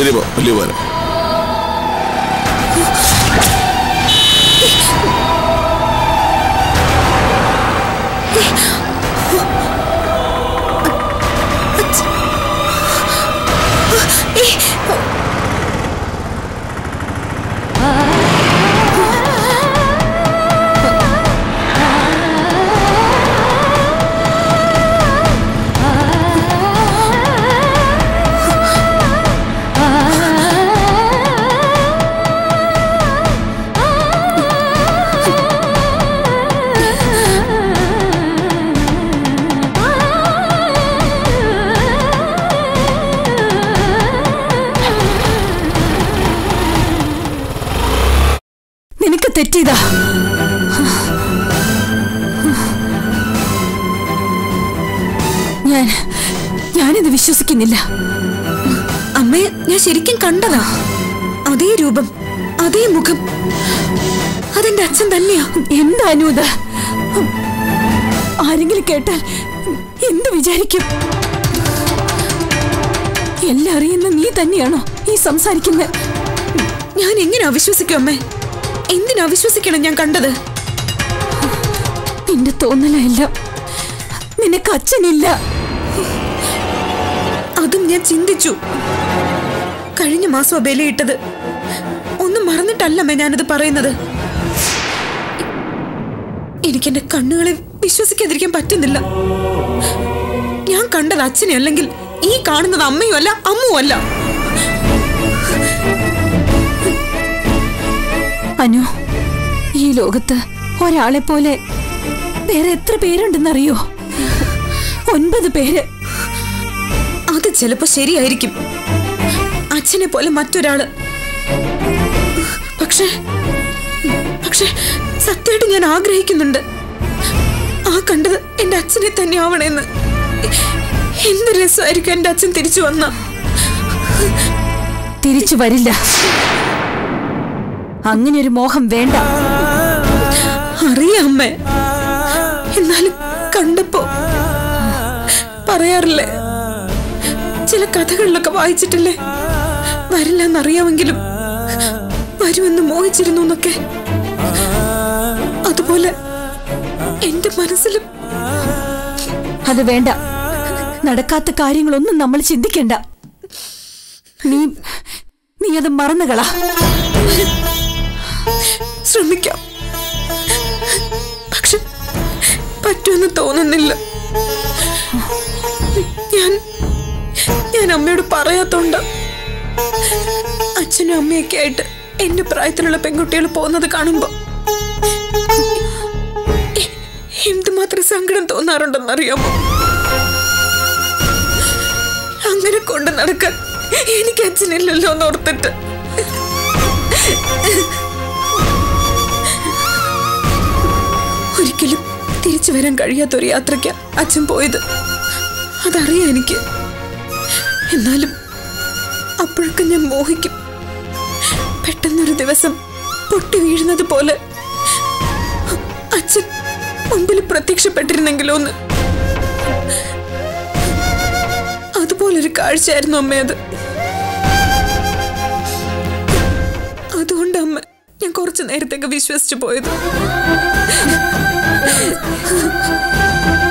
ശരി പോ വലിയ പോരാ നിനക്ക് തെറ്റിയതാ ഞാൻ ഞാനിത് വിശ്വസിക്കുന്നില്ല അമ്മയെ ഞാൻ ശരിക്കും കണ്ടതാ അതേ രൂപം അതേ മുഖം അതെന്റെ അച്ഛൻ തന്നെയാ എന്താ അനൂത് ആരെങ്കിലും കേട്ടാൽ എന്ത് വിചാരിക്കും എല്ലാം അറിയുന്ന നീ തന്നെയാണോ ഈ സംസാരിക്കുന്നത് ഞാൻ എങ്ങനെ അവിശ്വസിക്കും അമ്മേ എന്തിനാ അവിശ്വസിക്കണം ഞാൻ കണ്ടത് നിന്റെ തോന്നലല്ല നിനക്ക് അച്ഛനില്ല അതും ഞാൻ ചിന്തിച്ചു കഴിഞ്ഞ മാസം ബലിയിട്ടത് ഒന്നും മറന്നിട്ടല്ലമ്മേ ഞാനിത് പറയുന്നത് എനിക്കെന്റെ കണ്ണുകളെ വിശ്വസിക്കാതിരിക്കാൻ പറ്റുന്നില്ല ഞാൻ കണ്ടത് അച്ഛനെ അല്ലെങ്കിൽ ഈ കാണുന്നത് അമ്മയും അല്ല അമ്മുവും അല്ല അനു ഈ ലോകത്ത് ഒരാളെ പോലെ വേറെ എത്ര പേരുണ്ടെന്നറിയോ ഒൻപത് പേര് അത് ചിലപ്പോ ശരിയായിരിക്കും അച്ഛനെ പോലെ മറ്റൊരാള് പക്ഷേ പക്ഷേ സത്യമായിട്ട് ഞാൻ ആഗ്രഹിക്കുന്നുണ്ട് ആ കണ്ടത് എന്റെ അച്ഛനെ തന്നെ ആവണേന്ന് എന്ത് രസമായിരിക്കും എന്റെ അച്ഛൻ തിരിച്ചു വന്ന തിരിച്ചു വരില്ല അങ്ങനെ ഒരു മോഹം വേണ്ട അറിയാം അമ്മേ എന്നാലും കണ്ടപ്പോ പറയാറില്ലേ ചില കഥകളിലൊക്കെ വായിച്ചിട്ടില്ലേ വരില്ല എന്നറിയാമെങ്കിലും വരുമെന്ന് മോഹിച്ചിരുന്നു എന്നൊക്കെ അതുപോലെ എന്റെ മനസ്സിലും അത് വേണ്ട നടക്കാത്ത കാര്യങ്ങളൊന്നും നമ്മൾ ചിന്തിക്കണ്ട നീ നീ അത് മറന്നുകളാ ശ്രമിക്കാം പക്ഷെ പറ്റുമെന്ന് തോന്നുന്നില്ല ഞാൻ ഞാൻ അമ്മയോട് പറയാത്തോണ്ട അച്ഛനും അമ്മയൊക്കെ ആയിട്ട് എന്റെ പ്രായത്തിലുള്ള പെൺകുട്ടികൾ പോകുന്നത് കാണുമ്പോ എ- എന്തുമാത്രം സങ്കടം തോന്നാറുണ്ടെന്നറിയാമോ അങ്ങനെ കൊണ്ട് നടക്കാൻ എനിക്ക് അച്ഛനില്ലല്ലോ എന്ന് ഓർത്തിട്ട് ഒരിക്കലും തിരിച്ചു വരാൻ കഴിയാത്ത ഒരു യാത്രയ്ക്ക് അച്ഛൻ പോയത് അതറിയാം എനിക്ക് എന്നാലും അപ്പോഴൊക്കെ ഞാൻ മോഹിക്കും പെട്ടെന്നൊരു ദിവസം പൊട്ടി വീഴുന്നത് പോലെ അച്ഛൻ മുമ്പിൽ പ്രത്യക്ഷപ്പെട്ടിരുന്നെങ്കിലോ എന്ന് അതുപോലൊരു കാഴ്ചയായിരുന്നു അമ്മ അത് അതുകൊണ്ട് അമ്മ ഞാൻ കുറച്ചു നേരത്തേക്ക് വിശ്വസിച്ചു പോയത്